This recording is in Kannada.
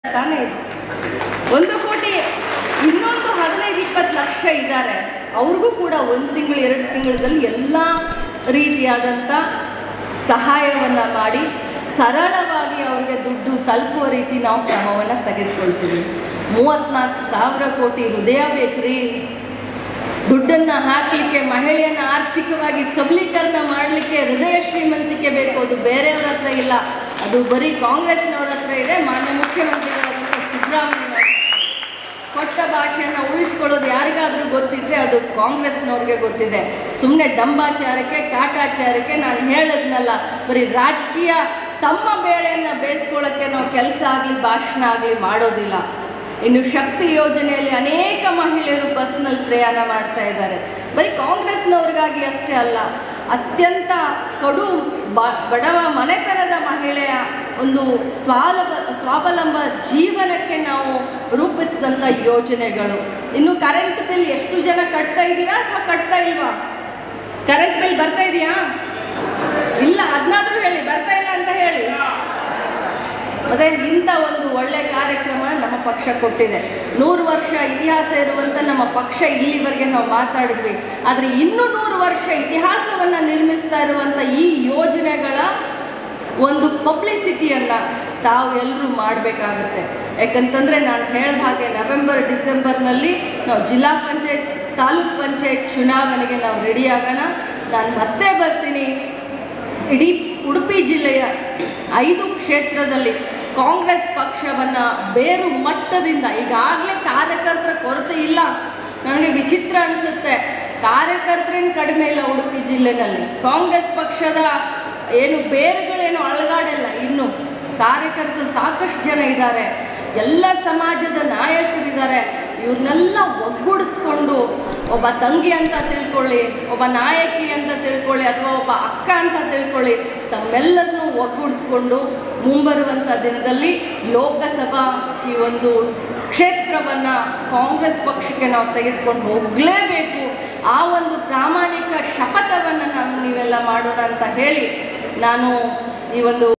ತಾನೇ ಇದೆ ಒಂದು ಕೋಟಿ ಇನ್ನೊಂದು ಹದಿನೈದು ಇಪ್ಪತ್ತು ಲಕ್ಷ ಇದ್ದಾರೆ ಅವ್ರಿಗೂ ಕೂಡ ಒಂದು ತಿಂಗಳು ಎರಡು ತಿಂಗಳಲ್ಲಿ ಎಲ್ಲ ರೀತಿಯಾದಂಥ ಸಹಾಯವನ್ನು ಮಾಡಿ ಸರಳವಾಗಿ ಅವ್ರಿಗೆ ದುಡ್ಡು ತಲುಪುವ ರೀತಿ ನಾವು ಕ್ರಮವನ್ನು ತೆಗೆದುಕೊಳ್ತೀವಿ ಮೂವತ್ತ್ನಾಲ್ಕು ಸಾವಿರ ಕೋಟಿ ಹೃದಯ ಬೇಕ್ರಿ ದುಡ್ಡನ್ನು ಹಾಕಲಿಕ್ಕೆ ಮಹಿಳೆಯನ್ನ ಆರ್ಥಿಕವಾಗಿ ಸಬಲೀಕರಣ ಮಾಡಲಿಕ್ಕೆ ಹೃದಯ ಶ್ರೀಮಂತಿಕೆ ಬೇಕು ಅದು ಬೇರೆಯವ್ರ ಹತ್ರ ಇಲ್ಲ ಅದು ಬರೀ ಕಾಂಗ್ರೆಸ್ನವ್ರ ಹತ್ರ ಇದೆ ಮಾನ್ಯ ಮುಖ್ಯಮಂತ್ರಿಗಳ ಹತ್ರ ಸಿದ್ದರಾಮಯ್ಯ ಕೊಟ್ಟ ಭಾಷೆಯನ್ನು ಉಳಿಸ್ಕೊಳ್ಳೋದು ಯಾರಿಗಾದರೂ ಗೊತ್ತಿದ್ರೆ ಅದು ಕಾಂಗ್ರೆಸ್ನವ್ರಿಗೆ ಗೊತ್ತಿದೆ ಸುಮ್ಮನೆ ದಂಬಾಚಾರಕ್ಕೆ ಕಾಟಾಚಾರಕ್ಕೆ ನಾನು ಹೇಳದ್ನಲ್ಲ ಬರೀ ರಾಜಕೀಯ ತಮ್ಮ ಬೇಳೆಯನ್ನು ಬೇಯಿಸ್ಕೊಳ್ಳೋಕ್ಕೆ ನಾವು ಕೆಲಸ ಆಗಲಿ ಭಾಷಣ ಆಗಲಿ ಮಾಡೋದಿಲ್ಲ ಇನ್ನು ಶಕ್ತಿ ಯೋಜನೆಯಲ್ಲಿ ಅನೇಕ ಮಹಿಳೆಯರು ಬಸ್ನಲ್ಲಿ ಪ್ರಯಾಣ ಮಾಡ್ತಾ ಇದ್ದಾರೆ ಬರೀ ಕಾಂಗ್ರೆಸ್ನವ್ರಿಗಾಗಿ ಅಷ್ಟೇ ಅಲ್ಲ ಅತ್ಯಂತ ಕಡು ಬ- ಬಡವ ಮನೆತನದ ಮಹಿಳೆಯ ಒಂದು ಸ್ವಾವಲ ಸ್ವಾವಲಂಬ ಜೀವನಕ್ಕೆ ನಾವು ರೂಪಿಸಿದಂಥ ಯೋಜನೆಗಳು ಇನ್ನು ಕರೆಂಟ್ ಬಿಲ್ ಎಷ್ಟು ಜನ ಕಟ್ತಾ ಇದ್ದೀರಾ ಅಥವಾ ಕಟ್ತಾ ಇಲ್ವಾ ಕರೆಂಟ್ ಬಿಲ್ ಬರ್ತಾ ಇದೆಯಾ ಇಲ್ಲ ಅದನ್ನಾದ್ರೂ ಹೇಳಿ ಬರ್ತಾ ಇಲ್ಲ ಅಂತ ಹೇಳಿ ಅದೇ ಇಂಥ ಒಂದು ಒಳ್ಳೆ ಕಾರ್ಯಕ್ರಮ ನಮ್ಮ ಪಕ್ಷ ಕೊಟ್ಟಿದೆ ನೂರು ವರ್ಷ ಇತಿಹಾಸ ಇರುವಂಥ ನಮ್ಮ ಪಕ್ಷ ಇಲ್ಲಿವರೆಗೆ ನಾವು ಮಾತಾಡಿದ್ವಿ ಆದರೆ ಇನ್ನೂ ನೂರು ವರ್ಷ ಇತಿಹಾಸವನ್ನು ನಿರ್ಮಿಸ್ತಾ ಇರುವಂಥ ಈ ಯೋಜನೆಗಳ ಒಂದು ಪಬ್ಲಿಸಿಟಿಯನ್ನು ತಾವು ಎಲ್ಲರೂ ಮಾಡಬೇಕಾಗುತ್ತೆ ಯಾಕಂತಂದರೆ ನಾನು ಹೇಳಿದ ಹಾಗೆ ನವೆಂಬರ್ ಡಿಸೆಂಬರ್ನಲ್ಲಿ ನಾವು ಜಿಲ್ಲಾ ಪಂಚಾಯತ್ ತಾಲೂಕ್ ಪಂಚಾಯತ್ ಚುನಾವಣೆಗೆ ನಾವು ರೆಡಿ ಆಗೋಣ ನಾನು ಮತ್ತೆ ಬರ್ತೀನಿ ಇಡೀ ಉಡುಪಿ ಜಿಲ್ಲೆಯ ಐದು ಕ್ಷೇತ್ರದಲ್ಲಿ ಕಾಂಗ್ರೆಸ್ ಪಕ್ಷವನ್ನು ಬೇರು ಮಟ್ಟದಿಂದ ಈಗಾಗಲೇ ಕಾರ್ಯಕರ್ತರ ಕೊರತೆ ಇಲ್ಲ ನನಗೆ ವಿಚಿತ್ರ ಅನಿಸುತ್ತೆ ಕಾರ್ಯಕರ್ತರೇನು ಕಡಿಮೆ ಇಲ್ಲ ಉಡುಪಿ ಜಿಲ್ಲೆನಲ್ಲಿ ಕಾಂಗ್ರೆಸ್ ಪಕ್ಷದ ಏನು ಬೇರುಗಳೇನು ಅಳಗಾಡಲ್ಲ ಇನ್ನು ಕಾರ್ಯಕರ್ತರು ಸಾಕಷ್ಟು ಜನ ಇದ್ದಾರೆ ಎಲ್ಲ ಸಮಾಜದ ನಾಯಕರಿದ್ದಾರೆ ಇವ್ರನ್ನೆಲ್ಲ ಒಗ್ಗೂಡಿಸ್ಕೊಂಡು ಒಬ್ಬ ತಂಗಿ ಅಂತ ತಿಳ್ಕೊಳ್ಳಿ ಒಬ್ಬ ನಾಯಕಿ ಅಂತ ತಿಳ್ಕೊಳ್ಳಿ ಅಥವಾ ಒಬ್ಬ ಅಕ್ಕ ಅಂತ ತಿಳ್ಕೊಳ್ಳಿ ತಮ್ಮೆಲ್ಲರನ್ನೂ ಒಗ್ಗೂಡಿಸ್ಕೊಂಡು ಮುಂಬರುವಂಥ ದಿನದಲ್ಲಿ ಲೋಕಸಭಾ ಈ ಒಂದು ಕ್ಷೇತ್ರವನ್ನು ಕಾಂಗ್ರೆಸ್ ಪಕ್ಷಕ್ಕೆ ನಾವು ತೆಗೆದುಕೊಂಡು ಹೋಗಲೇಬೇಕು ಆ ಒಂದು ಪ್ರಾಮಾಣಿಕ ಶಪಥವನ್ನು ನಾವು ನೀವೆಲ್ಲ ಮಾಡೋಣ ಅಂತ ಹೇಳಿ ನಾನು ಈ ಒಂದು